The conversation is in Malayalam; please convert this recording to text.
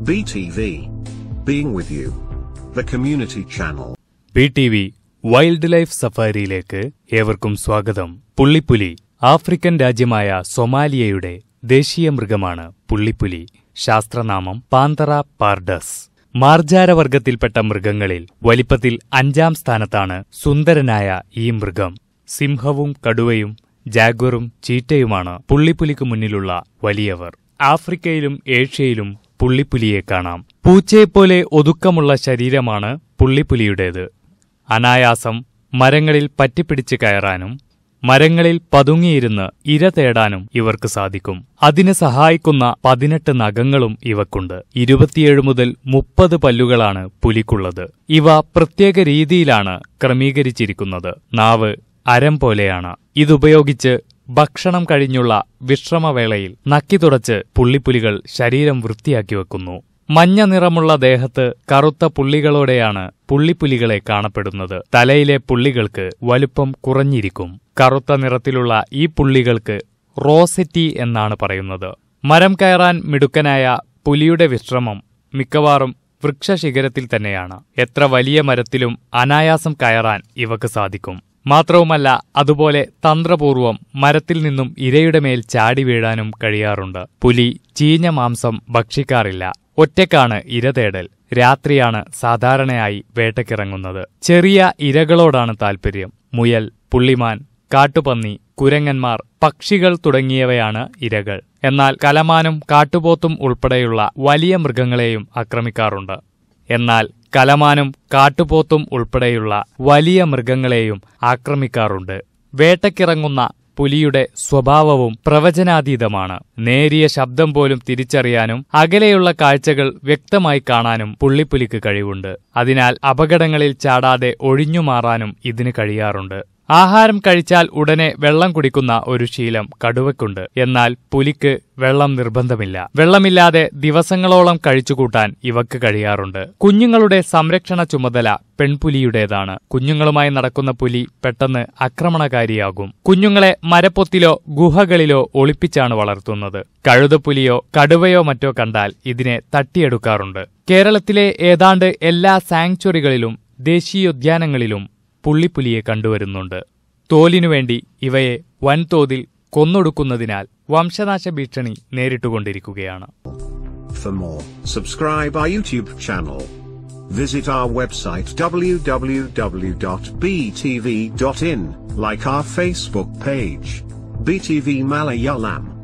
BTV. Being with you. The community channel. P T V wildlife സഫാരിയിലേക്ക് ഏവർക്കും സ്വാഗതം പുള്ളിപ്പുലി ആഫ്രിക്കൻ രാജ്യമായ സൊമാലിയയുടെ ദേശീയ മൃഗമാണ് പുള്ളിപ്പുലി ശാസ്ത്രനാമം പാന്തറ പാർഡസ് മാർജാരവർഗത്തിൽപ്പെട്ട മൃഗങ്ങളിൽ വലിപ്പത്തിൽ അഞ്ചാം സ്ഥാനത്താണ് സുന്ദരനായ ഈ മൃഗം സിംഹവും കടുവയും ജാഗ്വറും ചീറ്റയുമാണ് പുള്ളിപ്പുലിക്ക് മുന്നിലുള്ള വലിയവർ ആഫ്രിക്കയിലും ഏഷ്യയിലും പുള്ളിപ്പുലിയെ കാണാം പൂച്ചയെപ്പോലെ ഒതുക്കമുള്ള ശരീരമാണ് പുള്ളിപ്പുലിയുടേത് അനായാസം മരങ്ങളിൽ പറ്റിപ്പിടിച്ച് കയറാനും മരങ്ങളിൽ പതുങ്ങിയിരുന്ന് ഇര തേടാനും ഇവർക്ക് സാധിക്കും അതിന് സഹായിക്കുന്ന പതിനെട്ട് നഖങ്ങളും ഇവക്കുണ്ട് ഇരുപത്തിയേഴ് മുതൽ മുപ്പത് പല്ലുകളാണ് പുലിക്കുള്ളത് ഇവ പ്രത്യേക രീതിയിലാണ് ക്രമീകരിച്ചിരിക്കുന്നത് നാവ് അരം പോലെയാണ് ഇതുപയോഗിച്ച് ഭക്ഷണം കഴിഞ്ഞുള്ള വിശ്രമവേളയിൽ നക്കി തുടച്ച് പുള്ളിപ്പുലികൾ ശരീരം വൃത്തിയാക്കി വെക്കുന്നു മഞ്ഞ നിറമുള്ള ദേഹത്ത് കറുത്ത പുള്ളികളോടെയാണ് പുള്ളിപ്പുലികളെ കാണപ്പെടുന്നത് തലയിലെ പുള്ളികൾക്ക് വലുപ്പം കുറഞ്ഞിരിക്കും കറുത്ത നിറത്തിലുള്ള ഈ പുള്ളികൾക്ക് റോസെറ്റി എന്നാണ് പറയുന്നത് മരം കയറാൻ മിടുക്കനായ പുലിയുടെ വിശ്രമം മിക്കവാറും വൃക്ഷശിഖരത്തിൽ തന്നെയാണ് എത്ര വലിയ മരത്തിലും അനായാസം കയറാൻ ഇവക്ക് സാധിക്കും മാത്രവുമല്ല അതുപോലെ തന്ത്രപൂർവം മരത്തിൽ നിന്നും ഇരയുടെ മേൽ ചാടി വീഴാനും കഴിയാറുണ്ട് പുലി ചീഞ്ഞ മാംസം ഭക്ഷിക്കാറില്ല ഒറ്റക്കാണ് ഇര തേടൽ രാത്രിയാണ് സാധാരണയായി വേട്ടക്കിറങ്ങുന്നത് ചെറിയ ഇരകളോടാണ് താൽപ്പര്യം മുയൽ പുള്ളിമാൻ കാട്ടുപന്നി കുരങ്ങന്മാർ പക്ഷികൾ തുടങ്ങിയവയാണ് ഇരകൾ എന്നാൽ കലമാനും കാട്ടുപോത്തും ഉൾപ്പെടെയുള്ള വലിയ മൃഗങ്ങളെയും ആക്രമിക്കാറുണ്ട് എന്നാൽ കലമാനും കാട്ടുപോത്തും ഉൾപ്പെടെയുള്ള വലിയ മൃഗങ്ങളെയും ആക്രമിക്കാറുണ്ട് വേട്ടക്കിറങ്ങുന്ന പുലിയുടെ സ്വഭാവവും പ്രവചനാതീതമാണ് നേരിയ ശബ്ദം പോലും തിരിച്ചറിയാനും അകലെയുള്ള കാഴ്ചകൾ വ്യക്തമായി കാണാനും പുള്ളിപ്പുലിക്ക് കഴിവുണ്ട് അതിനാൽ അപകടങ്ങളിൽ ചാടാതെ ഒഴിഞ്ഞുമാറാനും ഇതിന് കഴിയാറുണ്ട് ആഹാരം കഴിച്ചാൽ ഉടനെ വെള്ളം കുടിക്കുന്ന ഒരു ശീലം കടുവയ്ക്കുണ്ട് എന്നാൽ പുലിക്ക് വെള്ളം നിർബന്ധമില്ല വെള്ളമില്ലാതെ ദിവസങ്ങളോളം കഴിച്ചുകൂട്ടാൻ ഇവക്ക് കഴിയാറുണ്ട് കുഞ്ഞുങ്ങളുടെ സംരക്ഷണ ചുമതല പെൺപുലിയുടേതാണ് കുഞ്ഞുങ്ങളുമായി നടക്കുന്ന പുലി പെട്ടെന്ന് ആക്രമണകാരിയാകും കുഞ്ഞുങ്ങളെ മരപ്പൊത്തിലോ ഗുഹകളിലോ ഒളിപ്പിച്ചാണ് വളർത്തുന്നത് കഴുതപ്പുലിയോ കടുവയോ മറ്റോ കണ്ടാൽ ഇതിനെ തട്ടിയെടുക്കാറുണ്ട് കേരളത്തിലെ ഏതാണ്ട് എല്ലാ സാങ്ച്വറികളിലും ദേശീയോദ്യാനങ്ങളിലും പുള്ളിപ്പുലിയെ കണ്ടുവരുന്നുണ്ട് തോലിനുവേണ്ടി ഇവയെ വൻതോതിൽ കൊന്നൊടുക്കുന്നതിനാൽ വംശനാശ ഭീഷണി നേരിട്ടുകൊണ്ടിരിക്കുകയാണ് For more, subscribe our YouTube channel. Visit our website www.btv.in, like our Facebook page. BTV Malayalam.